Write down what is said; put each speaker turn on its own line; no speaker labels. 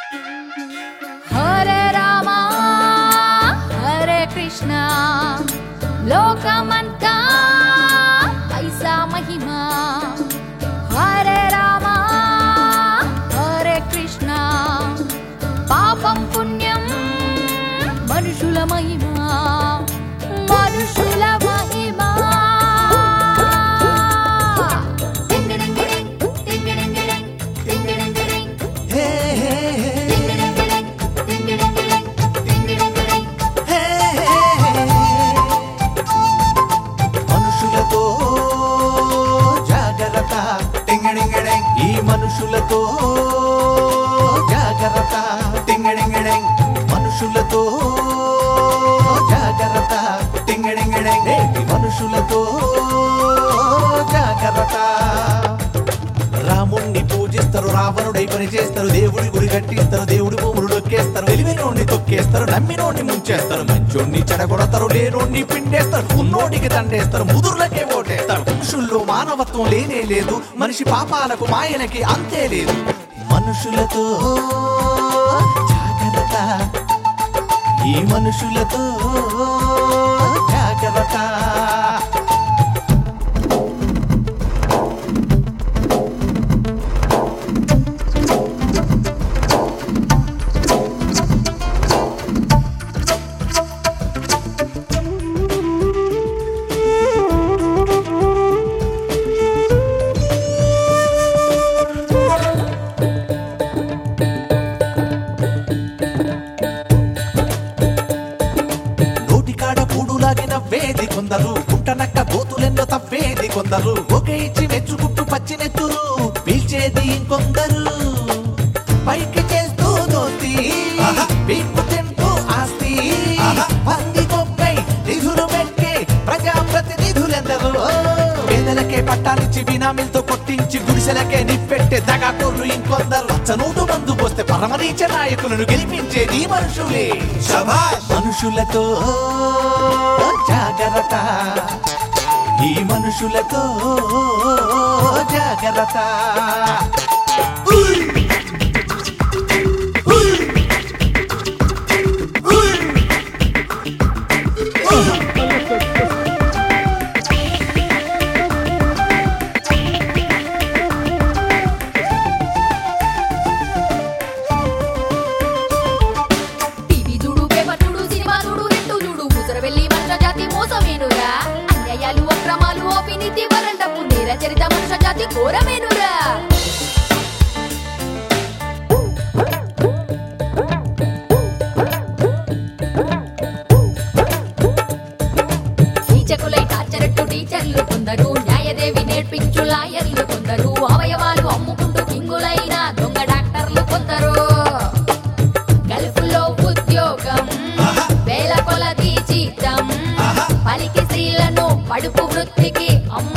హరే రామ హరే కృష్ణ లోకమంతా ఐసా మహిమ హరే రామ హరే కృష్ణ పాపం పుణ్యం మనుషుల మహిమ మనుషుల మహిమ టింగిడింగిడింగ్, టింగిడింగిడింగ్, టింగిడింగిడింగ్.
హే హే హే హే మనుషులతో జాగ్రత్త టింగడింగడింగ్ ఈ మనుషులతో జాగ్రత్త టింగడింగడింగ్ మనుషులతో జాగ్రత్త టింగడింగడింగ్ నేటి మనుషులతో జాగ్రత్త రాముణ్ణి పూజిస్తారు రావణుడై పని చేస్తారు దేవుడి గుడి కట్టిస్తారు దేవుడి భూములు డొక్కేస్తారు తెలివినోడిని తొక్కేస్తారు నమ్మినోడిని ముంచేస్తారు మంచోడిని చెడగొడతారు లేనోడిని పిండేస్తారు ఉన్నోడికి దండేస్తారు ముదుర్లకే ఓటేస్తారు మనుషుల్లో మానవత్వం లేనే లేదు మనిషి పాపాలకు మాయనకి అంతే లేదు మనుషులతో జాగ్రత్త ఈ మనుషులతో జాగ్రత్త నోటికాడ పూడులాగిన వేది కొందరు గుంటనక్క గోతులెన్నో తవ్వేది కొందరు ఒకే ఇచ్చి మెచ్చుకుంటూ పచ్చినెత్తురు పీల్చేది ఇంకొందరు పైకి చేస్తూ దోస్తి పీక్కు తింటూ ఆస్తి పంది గొప్పై నిధులు పెట్టే ప్రజాప్రతినిధులెందరూ పేదలకే పట్టాలిచ్చి బినామీలతో కొట్టించి గుడిసెలకే నిప్పెట్టే దగాకోర్లు ఇంకొందరు చనూటు మందు పోస్తే పరమరీచ నాయకులను గెలిపించేది మనుషులే శభాష్ మనుషులతో జాగ్రత్త ఈ మనుషులతో జాగ్రత్త ఉయ్! ఉయ్! ఉయ్!
టీవీ చూడు పేపర్ చూడు సినిమా చూడు నెట్టు చూడు ముసర వెళ్ళి మనుష జాతి మోసమేనురా అన్యాయాలు అక్రమాలు అవినీతి వరండపు నేర చరిత మనుష జాతి ఘోరమేనురా కీచకులై టార్చరట్టు టీచర్లు కొందరు న్యాయదేవి నేర్పించు లాయర్లు కొందరు అవయవాలు అమ్ముకుంటూ కింగులైన దొంగ డాక్టర్లు కొందరు గల్ఫ్లో ఉద్యోగం వేల కొలది జీతం పలికి స్త్రీలను పడుపు వృత్తికి అమ్మ